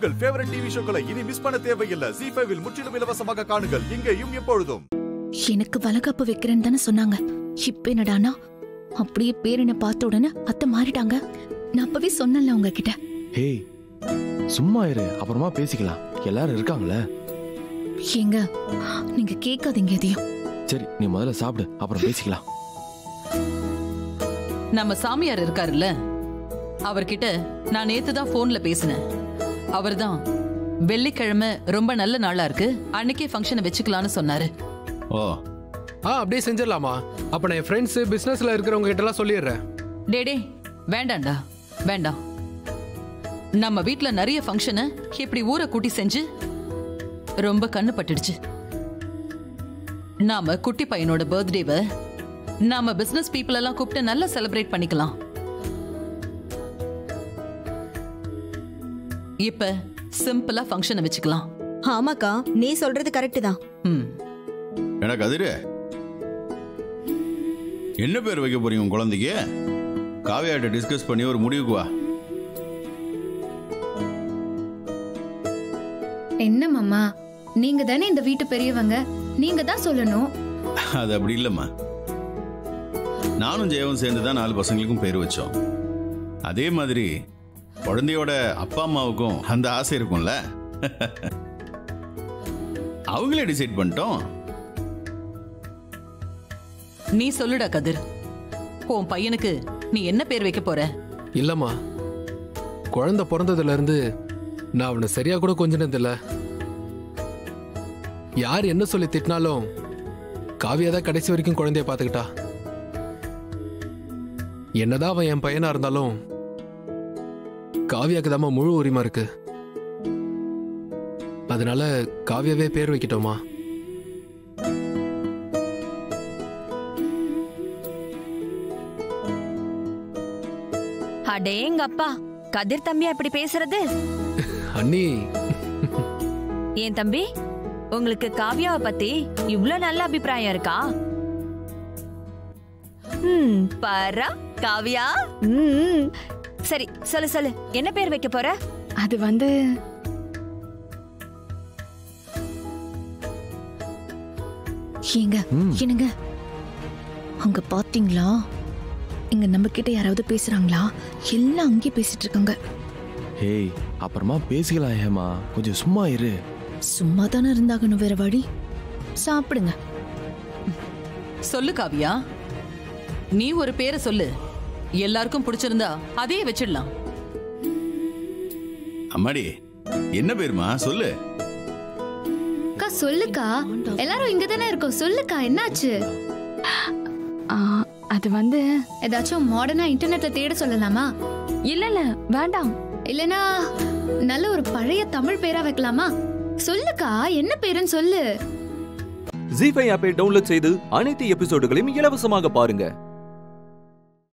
உங்கள் favourite TV ஷோக்களை இனி miss பண்ண தேவையில்லை ஜி ஃபைவில் முற்றிலும் இலவசமாக காணுங்கள் இங்கேயும் எப்பொழுதும் எனக்கு வளகாப்பு வைக்கிறேன்னு தானே சொன்னாங்க இப்ப என்னடானா அப்படியே பேரனை பார்த்த உடனே அத்தை மாறிட்டாங்க நான் அப்பவே சொன்னேன்ல உங்ககிட்ட ஹேய் சும்மா இரு அப்புறமா பேசிக்கலாம் எல்லாரும் இருக்காங்களே ஏங்க நீங்க கேட்காதீங்க எதையும் சரி நீ முதல்ல சாப்பிடு அப்புறம் பேசிக்கலாம் நம்ம சாமியார் இருக்காருல்ல அவர்கிட்ட நான் நேத்து தான் போன்ல பேசினேன் அவர்தான் வெள்ளிக்கிழமை ரொம்ப நல்ல நாளா இருக்கு அன்னைக்கே ஃபங்க்ஷனை வச்சுக்கலாம்னு சொன்னாரு ஓ ஆ அப்படியே செஞ்சிடலாமா அப்ப நான் என் ஃப்ரெண்ட்ஸ் பிசினஸ்ல இருக்கிறவங்க கிட்ட எல்லாம் சொல்லிடுறேன் டேடே வேண்டாம்டா வேண்டாம் நம்ம வீட்ல நிறைய ஃபங்க்ஷனை இப்படி ஊரை கூட்டி செஞ்சு ரொம்ப கண்ணு பட்டுடுச்சு நாம குட்டி பையனோட பர்த்டேவை நாம பிசினஸ் பீப்புள் எல்லாம் கூப்பிட்டு நல்லா செலிப்ரேட் பண்ணிக்கலாம் இப்ப சிம்பிளா ஃபங்க்ஷனை வச்சுக்கலாம் ஆமாக்கா நீ சொல்றது கரெக்ட் தான் ம் எனக்கு கதிரு என்ன பேர் வைக்க போறீங்க உன் குழந்தைக்கு காவியாட்ட டிஸ்கஸ் பண்ணி ஒரு முடிவுக்கு வா என்ன மாமா நீங்க தானே இந்த வீட்டு பெரியவங்க நீங்க தான் சொல்லணும் அது அப்படி இல்லைம்மா நானும் ஜெயவும் சேர்ந்து தான் நாலு பசங்களுக்கும் பேர் வச்சோம் அதே மாதிரி குழந்தையோட அப்பா அம்மாவுக்கும் அந்த ஆசை இருக்கும்ல அவங்களே டிசைட் பண்ணிட்டோம் நீ சொல்லுடா கதிர் உன் பையனுக்கு நீ என்ன பேர் வைக்க போற இல்லம்மா குழந்தை பிறந்ததுல இருந்து நான் அவனை சரியா கூட கொஞ்சினது இல்ல யார் என்ன சொல்லி திட்டினாலும் காவியா தான் கடைசி வரைக்கும் குழந்தைய பார்த்துக்கிட்டா என்னதான் அவன் என் பையனா இருந்தாலும் காவியாக்கு தாம்மா முழு உரிமை இருக்கு அதனால காவியாவே பேர் வைக்கிட்டோமா அடேங்கப்பா கதிர் தம்பியா இப்படி பேசுறது அண்ணி ஏன் தம்பி உங்களுக்கு காவியாவை பத்தி இவ்ளோ நல்ல அபிப்பிராயம் இருக்கா ம் பாரா காவியா ம் சரி சொல்லு சொல்லு என்ன பேர் வைக்க போற அது வந்து ஏங்க ம். என்னங்க அங்க பாத்தீங்களா இங்க நம்ம கிட்ட யாராவது பேசுறாங்களா எல்லாம் அங்கேயே பேசிட்டு இருக்காங்க ஹேய் அப்புறமா பேசிக்கலாம் ஹேமா கொஞ்சம் சும்மா இரு சும்மா தானே இருந்தாகணும் வேற வழி சாப்பிடுங்க சொல்லு காவியா நீ ஒரு பேரை சொல்லு எல்லாருக்கும் பிடிச்சிருந்தா அதையே வச்சிடலாம் அம்மாடி என்ன பேருமா சொல்லு அக்கா சொல்லுக்கா எல்லாரும் இங்க தானே இருக்கோம் சொல்லுக்கா என்னாச்சு அது வந்து ஏதாச்சும் மாடர்னா இன்டர்நெட்ல தேட சொல்லலாமா இல்ல இல்ல வேண்டாம் இல்லனா நல்ல ஒரு பழைய தமிழ் பேரா வைக்கலாமா சொல்லுக்கா என்ன பேருன்னு சொல்லு ஜி ஃபைவ் ஆப்பை டவுன்லோட் செய்து அனைத்து எபிசோடுகளையும் இலவசமாக பாருங்க